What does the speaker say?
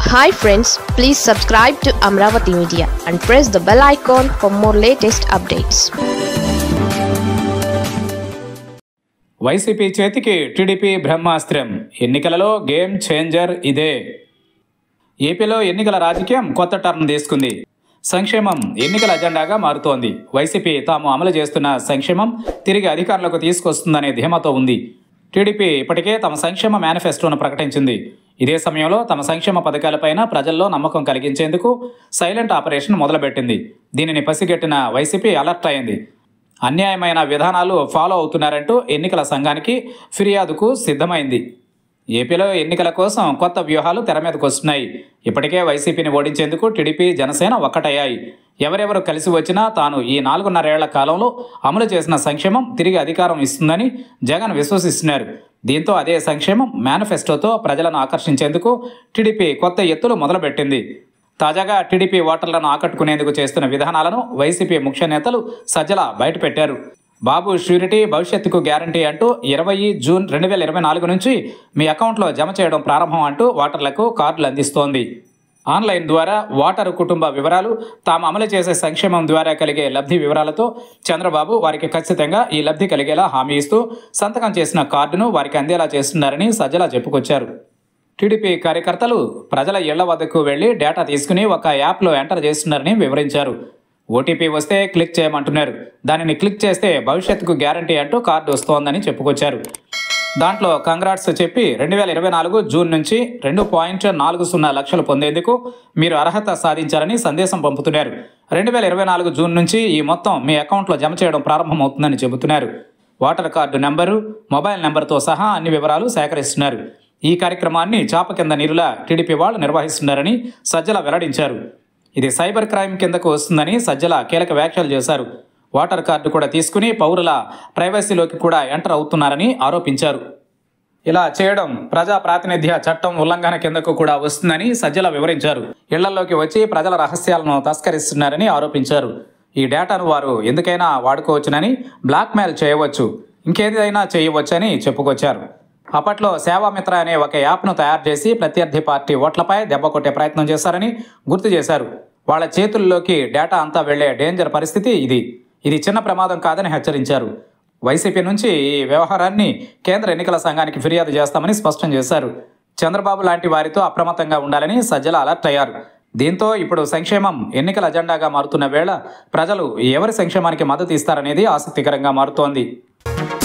hi friends please subscribe to Amaravati media and press the bell icon for more latest updates YCP చేతికి TDP బ్రహ్మాస్త్రం ఎన్నికలలో game changer ఇదే ఏపీలో ఎన్నికల రాజకీయం కొత్త టర్న్ తీసుకుంది సంక్షేమం ఎన్నికల అజెండాగా మారుతోంది వైసీపీ తాము అమలు చేస్తున్న సంక్షేమం తిరిగి అధికారంలోకి తీసుకొస్తుందనే ధీమాతో ఉంది టీడీపీ ఇప్పటికే తమ సంక్షేమ మేనిఫెస్టోను ప్రకటించింది ఇదే సమయంలో తమ సంక్షేమ పథకాలపైన ప్రజల్లో నమ్మకం కలిగించేందుకు సైలెంట్ ఆపరేషన్ మొదలుపెట్టింది దీనిని పసిగట్టిన వైసీపీ అలర్ట్ అయింది అన్యాయమైన విధానాలు ఫాలో అవుతున్నారంటూ ఎన్నికల సంఘానికి ఫిర్యాదుకు సిద్ధమైంది ఏపీలో ఎన్నికల కోసం కొత్త వ్యూహాలు తెర మీదకు వస్తున్నాయి ఇప్పటికే వైసీపీని ఓడించేందుకు టీడీపీ జనసేన ఒక్కటయ్యాయి ఎవరెవరు కలిసి వచ్చినా తాను ఈ నాలుగున్నరేళ్ల కాలంలో అమలు చేసిన సంక్షేమం తిరిగి అధికారం ఇస్తుందని జగన్ విశ్వసిస్తున్నారు దీంతో అదే సంక్షేమం మేనిఫెస్టోతో ప్రజలను ఆకర్షించేందుకు టీడీపీ కొత్త ఎత్తులు మొదలుపెట్టింది తాజాగా టీడీపీ ఓటర్లను ఆకట్టుకునేందుకు చేస్తున్న విధానాలను వైసీపీ ముఖ్య నేతలు సజ్జల బయటపెట్టారు బాబు ష్యూరిటీ భవిష్యత్తుకు గ్యారంటీ అంటూ ఇరవై జూన్ రెండు వేల ఇరవై నాలుగు నుంచి మీ అకౌంట్లో జమ చేయడం ప్రారంభం అంటూ ఓటర్లకు కార్డులు అందిస్తోంది ఆన్లైన్ ద్వారా ఓటరు కుటుంబ వివరాలు తాము అమలు చేసే సంక్షేమం ద్వారా కలిగే లబ్ధి వివరాలతో చంద్రబాబు వారికి ఖచ్చితంగా ఈ లబ్ధి కలిగేలా హామీ ఇస్తూ సంతకం చేసిన కార్డును వారికి అందేలా చేస్తున్నారని సజ్జల చెప్పుకొచ్చారు టీడీపీ కార్యకర్తలు ప్రజల ఇళ్ల వద్దకు వెళ్లి డేటా తీసుకుని ఒక యాప్లో ఎంటర్ చేస్తున్నారని వివరించారు ఓటీపీ వస్తే క్లిక్ చేయమంటున్నారు దానిని క్లిక్ చేస్తే భవిష్యత్తుకు గ్యారంటీ అంటూ కార్డు వస్తోందని చెప్పుకొచ్చారు దాంట్లో కంగ్రాట్స్ చెప్పి రెండు వేల ఇరవై నాలుగు జూన్ నుంచి రెండు పాయింట్ నాలుగు సున్నా లక్షలు పొందేందుకు మీరు అర్హత సాధించారని సందేశం పంపుతున్నారు రెండు వేల ఇరవై నాలుగు జూన్ నుంచి ఈ మొత్తం మీ అకౌంట్లో జమ చేయడం ప్రారంభమవుతుందని చెబుతున్నారు ఓటర్ కార్డు నెంబరు మొబైల్ నెంబర్తో సహా అన్ని వివరాలు సేకరిస్తున్నారు ఈ కార్యక్రమాన్ని చాప కింద నీరులా టీడీపీ వాళ్ళు నిర్వహిస్తున్నారని సజ్జల వెల్లడించారు ఇది సైబర్ క్రైమ్ కిందకు వస్తుందని సజ్జల కీలక వ్యాఖ్యలు చేశారు ఓటర్ కార్డు కూడా తీసుకుని పౌరుల ప్రైవసీలోకి కూడా ఎంటర్ అవుతున్నారని ఆరోపించారు ఇలా చేయడం ప్రజా ప్రాతినిధ్య చట్టం ఉల్లంఘన కిందకు కూడా వస్తుందని సజ్జల వివరించారు ఇళ్లలోకి వచ్చి ప్రజల రహస్యాలను తస్కరిస్తున్నారని ఆరోపించారు ఈ డేటాను వారు ఎందుకైనా వాడుకోవచ్చునని బ్లాక్మెయిల్ చేయవచ్చు ఇంకేదైనా చేయవచ్చని చెప్పుకొచ్చారు అప్పట్లో సేవామిత్ర అనే ఒక యాప్ను తయారు చేసి ప్రత్యర్థి పార్టీ ఓట్లపై దెబ్బ కొట్టే ప్రయత్నం చేశారని గుర్తు చేశారు వాళ్ళ చేతుల్లోకి డేటా అంతా వెళ్లే డేంజర్ పరిస్థితి ఇది ఇది చిన్న ప్రమాదం కాదని హెచ్చరించారు వైసీపీ నుంచి ఈ వ్యవహారాన్ని కేంద్ర ఎన్నికల సంఘానికి ఫిర్యాదు చేస్తామని స్పష్టం చేశారు చంద్రబాబు లాంటి వారితో అప్రమత్తంగా ఉండాలని సజ్జల అలర్ట్ అయ్యారు దీంతో ఇప్పుడు సంక్షేమం ఎన్నికల అజెండాగా మారుతున్న వేళ ప్రజలు ఎవరి సంక్షేమానికి మద్దతు ఇస్తారనేది ఆసక్తికరంగా మారుతోంది